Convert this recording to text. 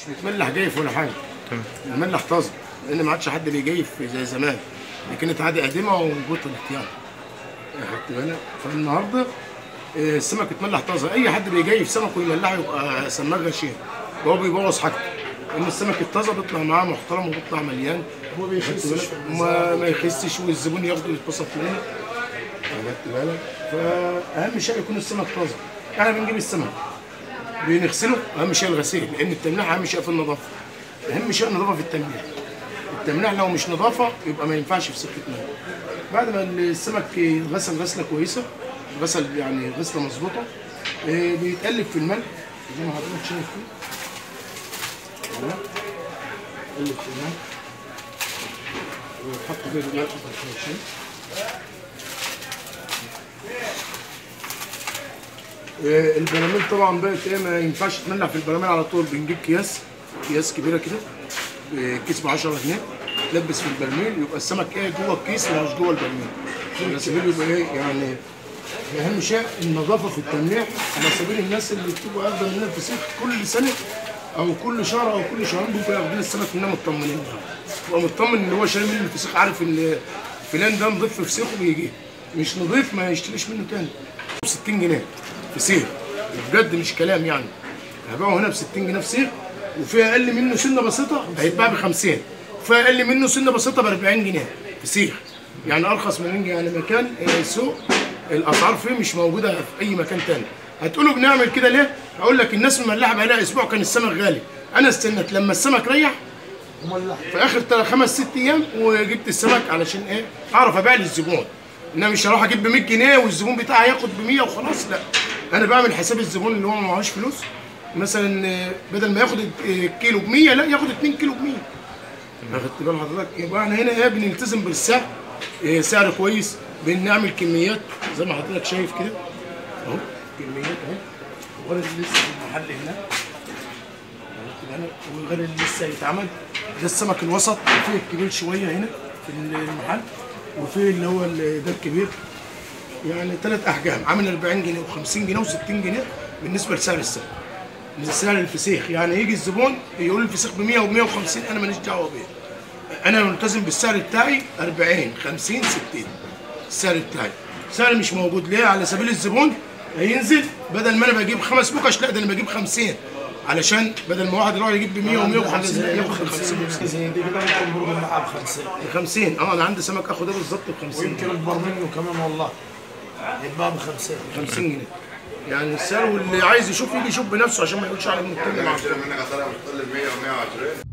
متملح جايف ولا حاجه تمام الملح طازه لان ما عادش حد بيجيف زي زمان دي كانت عاده قديمه وبطلت يعني خدت بالك فالنهارده آه، السمك اتملح طازه اي حد بيجيف سمك ويملحه يبقى سماك غشيم وهو بيبوظ حاجته لان السمك الطازه بيطلع معاه محترم وبيطلع مليان هو خدت بيخسش بالك؟ في ما, ما يخسش والزبون ياخده ويتبسط منه خدت بالك فاهم شيء يكون السمك طازه احنا بنجيب السمك بنغسله اهم شيء الغسيل لان التمليح اهم شيء في النظافه اهم شيء النظافه في التمليح التمليح لو مش نظافه يبقى ما ينفعش في سكه ميه بعد ما السمك يتغسل غسله كويسه غسل يعني غسله مظبوطه آه، بيتقلب في الملح زي ما حضرتك شايف كده أهو. قلب في الملح وحط فيه الملح شويه آه، البراميل طبعا بقت ايه ما ينفعش تملح في البراميل على طول بنجيب اكياس اكياس كبيره كده آه، كيس ب 10 جنيه تلبس في البرميل يبقى السمك ايه جوه الكيس مش جوه البرميل على سبيل يبقى ايه يعني اهم شيء النظافه في التمليح على سبيل الناس اللي بتبقى واخده مننا الفسيخ كل سنه او كل شهر او كل شهرين بيبقوا واخدين السمك مننا مطمنين يبقى مطمن ان هو شاري منه الفسيخ عارف ان فلان ده نضيف في فسيخه بيجي مش نضيف ما يشتريش منه تاني ب 60 جنيه فسيخ بجد مش كلام يعني هبيعه هنا ب 60 جنيه فسيخ وفي اقل منه سنه بسيطه هيتباع ب 50 وفي اقل منه سنه بسيطه ب 40 جنيه فسيخ يعني ارخص من يعني مكان آه، سوق الاسعار فيه مش موجوده في اي مكان تاني هتقولوا بنعمل كده ليه؟ هقول لك الناس مملحه بقالها اسبوع كان السمك غالي انا استنيت لما السمك ريح مملح في اخر تل- خمس ست ايام وجبت السمك علشان ايه؟ اعرف ابيع للزبون انا مش هروح اجيب ب 100 جنيه والزبون بتاعي ياخد ب 100 وخلاص لا انا بعمل حساب الزبون اللي هو ما معهوش فلوس مثلا آه، بدل ما ياخد الكيلو ب 100 لا ياخد 2 كيلو ب 100 واخدت بال حضرتك يبقى احنا هنا ايه بنلتزم بالسعر إيه سعر كويس بنعمل كميات زي ما حضرتك شايف كده اهو كميات اهو وغير اللي لسه في المحل هنا واخدت بالك؟ وغير اللي لسه هيتعمل ده السمك الوسط وفيه الكبير شويه هنا في المحل وفيه اللي هو ال- ده الكبير يعني ثلاث احجام عامل 40 جنيه و50 جنيه و60 جنيه بالنسبه لسعر السمك من سعر الفسيخ يعني يجي الزبون يقول الفسيخ ب 100 و 150 انا ماليش دعوه بيه انا ملتزم بالسعر بتاعي 40 50 60 السعر بتاعي سعر مش موجود ليه على سبيل الزبون هينزل بدل ما انا بجيب خمس بوكش لا ده انا بجيب 50 علشان بدل ما واحد يروح يجيب ب 100 و 150 لا ياخد 50 50 زي دي كده ممكن بربع معاه ب 50 50 اه انا عندي سمك اخده بالظبط ب 50 ويمكن اكبر منه كمان والله يتباع ب 50 50 جنيه يعني السعر واللي عايز يشوف يجي يشوف بنفسه عشان ما يقولش على بنتكلم عن منك اصلا مش تقل 100 و120